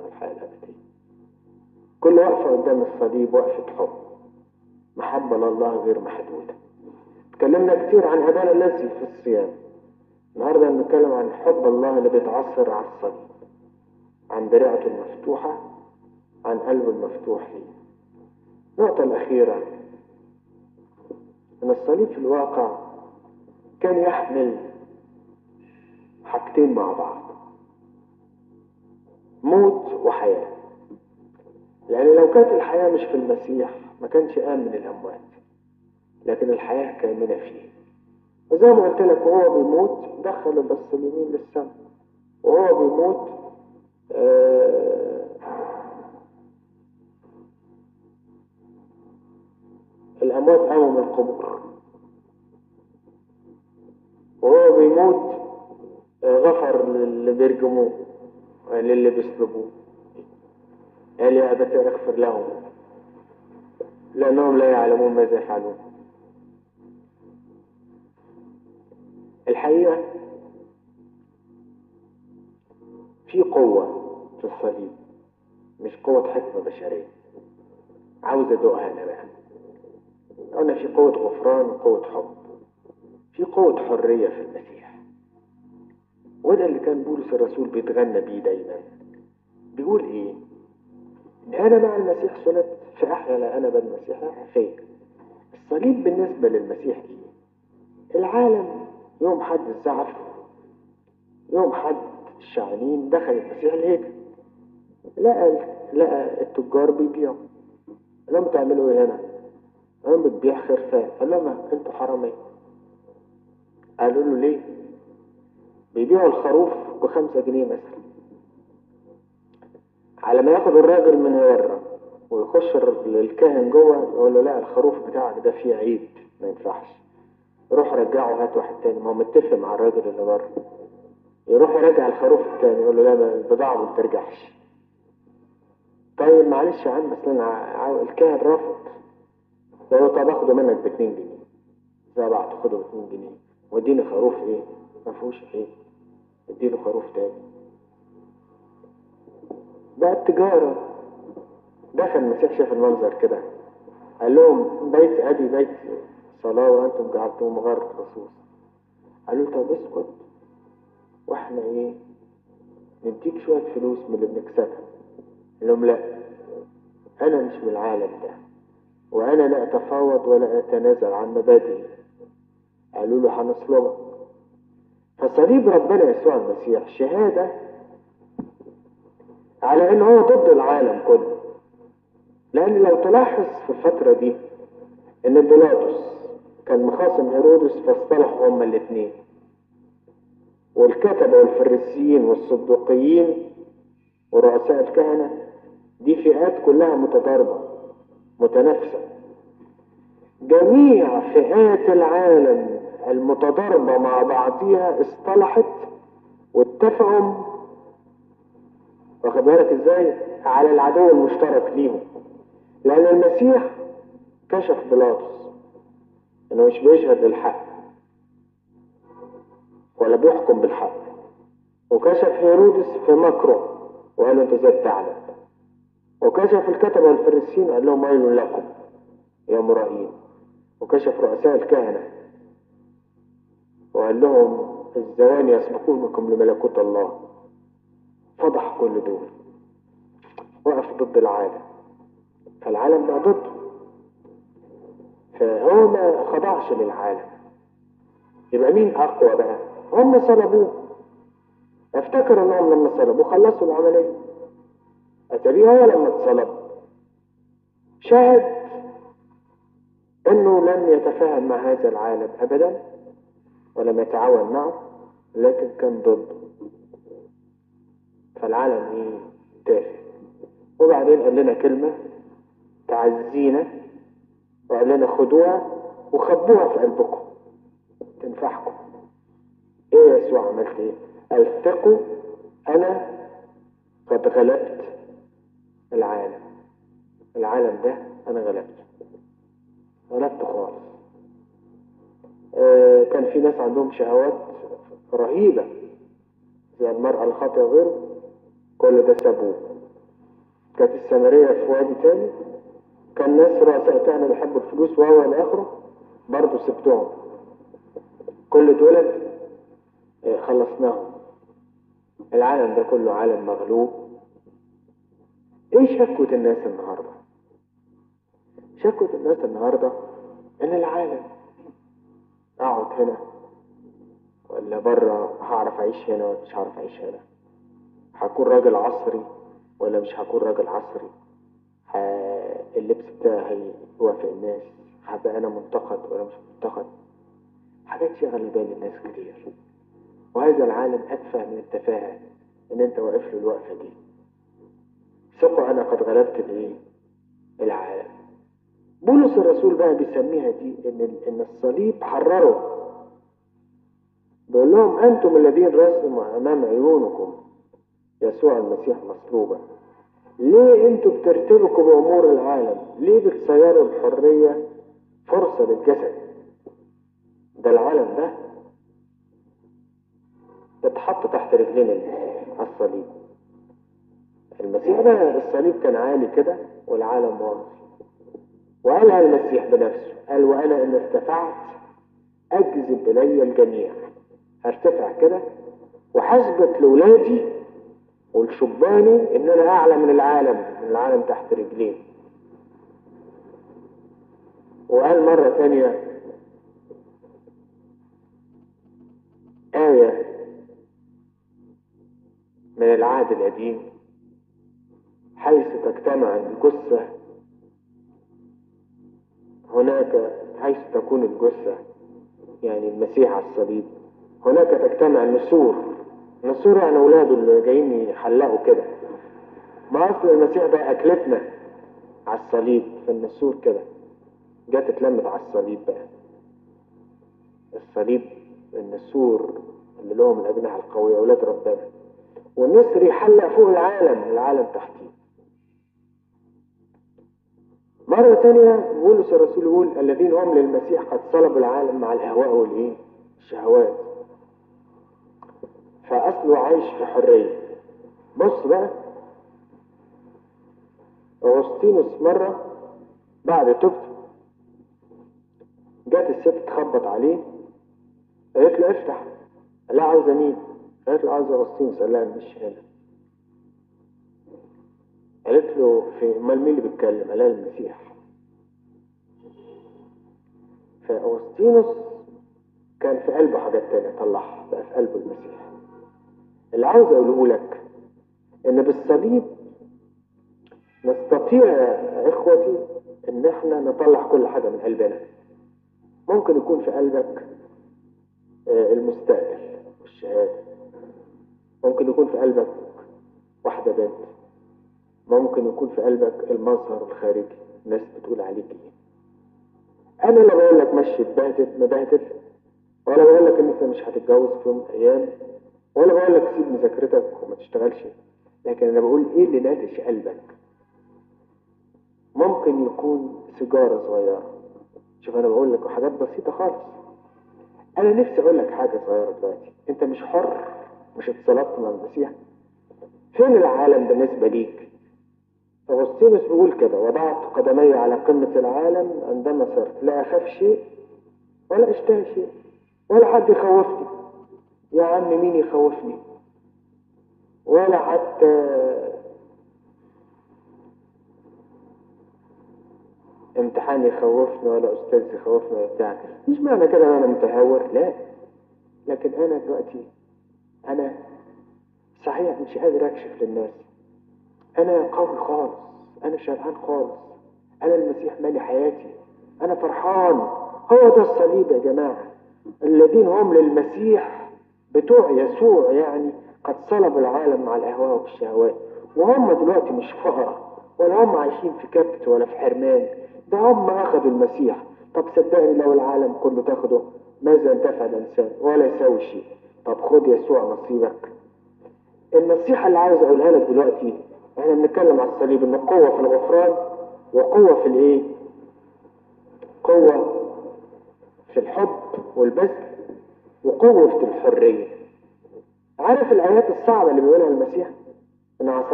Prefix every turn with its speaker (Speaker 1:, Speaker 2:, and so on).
Speaker 1: الحياة الأبدية كل وقفة قدام الصليب وقفة حب محبة لله غير محدودة اتكلمنا كتير عن هذا الذي في الصيام النهارده بنتكلم عن حب الله اللي بيتعصر على الصليب عن دراعته المفتوحة عن قلبه المفتوح ليه النقطة الأخيرة أن الصليب في الواقع كان يحمل حاجتين مع بعض موت وحياة لأن لو كانت الحياة مش في المسيح ما كانش قام من الأموات لكن الحياة كامنة فيه وزي ما قلت لك وهو بيموت دخل البص اليمين للسماء وهو بيموت آه الأموات قاموا من القبور وهو بيموت آه غفر للي بيرجموه للي بيسلبوه قال يا أبت اغفر لهم لأنهم لا يعلمون ماذا يفعلون الحقيقة في قوة في الصليب مش قوة حكمة بشرية عاوز أدوقها أنا بقى قلنا في قوة غفران وقوة حب في قوة حرية في المسيح وده اللي كان بولس الرسول بيتغنى بيه دايما بيقول ايه انا مع المسيح صلت فاحيا لا انا بل المسيح فيا الصليب بالنسبة للمسيح ايه العالم يوم حد الزعف يوم حد الشعانين دخل المسيح الهيكل لقى لقى التجار بيبيعوا قال لهم بتعملوا ايه هنا؟ قال بتبيع خرفان قال لهم انتوا حرامية قالوا له ليه؟ بيبيعوا الخروف بخمسة جنيه مثلا على ما ياخد الراجل من ورا ويخش الكاهن جوه يقول له لا الخروف بتاعك ده فيه عيب ما ينفعش روح رجعه هات واحد تاني ما هو متفق مع الراجل اللي بره يروح يرجع الخروف التاني يقول له لا البضاعة ما بترجعش طيب معلش يا عم بس انا ع- الكاهن رافض يقول له طب اخده منك ب 2 جنيه زي بعض خده ب 2 جنيه واديني خروف ايه ما فيهوش ايه اديله خروف تاني بقى التجارة دخل المسيح شاف المنظر كده قال لهم بيت أبي بيت صلاة وأنتم جعلتم مغارة رصوص قالوا له طب اسكت واحنا ايه نديك شوية فلوس من اللي بنكسبها قال لهم لا أنا مش من العالم ده وأنا لا أتفاوض ولا أتنازل عن مبادئي قالوا له هنصلبك فصليب ربنا يسوع المسيح شهادة على ان هو ضد العالم كله لان لو تلاحظ في الفترة دي ان بيلاطس كان مخاصم هيرودس فاصطلحوا هما الاثنين والكتبة والفريسيين والصدوقيين ورؤساء الكهنة دي فئات كلها متضاربة متنافسة جميع فئات العالم المتضاربة مع بعضها اصطلحت واتفقوا واخد بالك ازاي على العدو المشترك ليهم لان المسيح كشف بيلاطس انه مش بيشهد للحق ولا بيحكم بالحق وكشف هيرودس في مكره وقال له انت ازاي تعلم وكشف الكتبة والفريسيين قال لهم ويل لكم يا مرائين وكشف رؤساء الكهنة وقال لهم الزواني يسبقونكم لملكوت الله فضح كل دول وقف ضد العالم فالعالم بقى ضده فهو ما خضعش للعالم يبقى مين اقوى بقى هم صلبوه افتكر انهم لما صلبوه خلصوا العمليه اتاريه هو لما اتصلب شاهد انه لم يتفاهم مع هذا العالم ابدا ولم يتعاون معه لكن كان ضده فالعالم ايه تافه وبعدين قال لنا كلمة تعزينا وقال لنا خدوها وخبوها في قلبكم تنفعكم ايه يا يسوع عملت ايه قال ثقوا انا قد غلبت العالم العالم ده انا غلبته غلبته خالص آه كان في ناس عندهم شهوات رهيبة زي المرأة الخاطئة وغيره كل ده سابوه كانت السامرية في وادي تاني كان ناس رؤساء كهنة بيحبوا الفلوس وهو إلى آخره برضه سبتهم كل دولت آه، خلصناهم العالم ده كله عالم مغلوب ايه شكوة الناس النهاردة شكوة الناس النهاردة ان العالم اقعد هنا ولا بره هعرف اعيش هنا ولا مش هعرف اعيش هنا هكون راجل عصري ولا مش هكون راجل عصري ه... اللبس بتاعي يوافق الناس هبقى انا منتقد ولا مش منتقد حاجات شغل بال الناس كتير وهذا العالم اتفه من التفاهه ان انت واقف له الوقفه دي ثقوا انا قد غلبت الايه العالم بولس الرسول بقى بيسميها دي ان ان الصليب حرره بيقول لهم انتم الذين رسموا امام عيونكم يسوع المسيح مصلوبا ليه انتوا بترتبكوا بامور العالم ليه بتصيروا الحريه فرصه للجسد ده العالم ده اتحط تحت رجلين المسيح على الصليب المسيح ده الصليب كان عالي كده والعالم واطي وقالها المسيح بنفسه قال وانا ان ارتفعت اجذب الي الجميع هرتفع كده وهثبت لاولادي ولشباني ان انا اعلى من العالم من العالم تحت رجلين وقال مرة تانية آية من العهد القديم حيث تجتمع الجثة هناك حيث تكون الجثة يعني المسيح على الصليب هناك تجتمع النسور النسور يعني أولاده اللي جايين يحلقوا كده ما أصل المسيح ده أكلتنا على الصليب في النسور كده جت اتلمت على الصليب بقى الصليب النسور اللي لهم الأجنحة القوية أولاد ربنا والنسر يحلق فوق العالم العالم تحتيه مرة تانية بولس الرسول يقول الذين هم للمسيح قد صلبوا العالم مع الأهواء والإيه؟ الشهوات فأصله عايش في حرية بص بقى أغسطينوس مرة بعد توبته جت الست تخبط عليه قالت له افتح قال لها عاوزة مين؟ قالت له عاوزة أغسطينوس قال لها مش هنا قالت له في امال مين اللي بيتكلم؟ قال لها المسيح فأغسطينوس كان في قلبه حاجات تانية طلعها بقى في قلبه المسيح اللي عاوز اقوله لك ان بالصليب نستطيع يا اخوتي ان احنا نطلع كل حاجة من قلبنا ممكن يكون في قلبك آه، المستقبل والشهادة ممكن يكون في قلبك واحدة بنت ممكن يكون في قلبك المظهر الخارجي الناس بتقول عليك ايه انا لا بقول لك مشي تبهدل مبهدل ولا بقول لك ان انت مش هتتجوز في يوم من الايام ولا بقول لك سيب مذاكرتك وما تشتغلش لكن انا بقول ايه اللي ناتش قلبك ممكن يكون سيجاره صغيره شوف انا بقول لك حاجات بسيطه خالص انا نفسي اقول لك حاجه صغيره دلوقتي انت مش حر مش اتصلبت مع المسيح فين العالم بالنسبه ليك أغسطينوس بيقول كده وضعت قدمي على قمة العالم عندما صرت لا أخاف شيء ولا أشتهي شيء ولا حد يخوفني يا عم مين يخوفني ولا حتى امتحان يخوفني ولا أستاذ يخوفني ولا بتاع مش معنى كده إن أنا متهور لا لكن أنا دلوقتي أنا صحيح مش قادر أكشف للناس انا قوي خالص انا شبعان خالص انا المسيح مالي حياتي انا فرحان هو ده الصليب يا جماعة الذين هم للمسيح بتوع يسوع يعني قد صلبوا العالم مع الاهواء والشهوات وهم دلوقتي مش فقراء ولا هم عايشين في كبت ولا في حرمان ده هم اخذوا المسيح طب صدقني لو العالم كله تاخده ماذا انتفع الانسان ولا يساوي شيء طب خد يسوع نصيبك النصيحة اللي عاوز اقولها لك دلوقتي احنا بنتكلم على الصليب ان قوة في الغفران وقوة في الايه قوة في الحب والبذل وقوة في الحرية عارف الايات الصعبة اللي بيقولها المسيح ان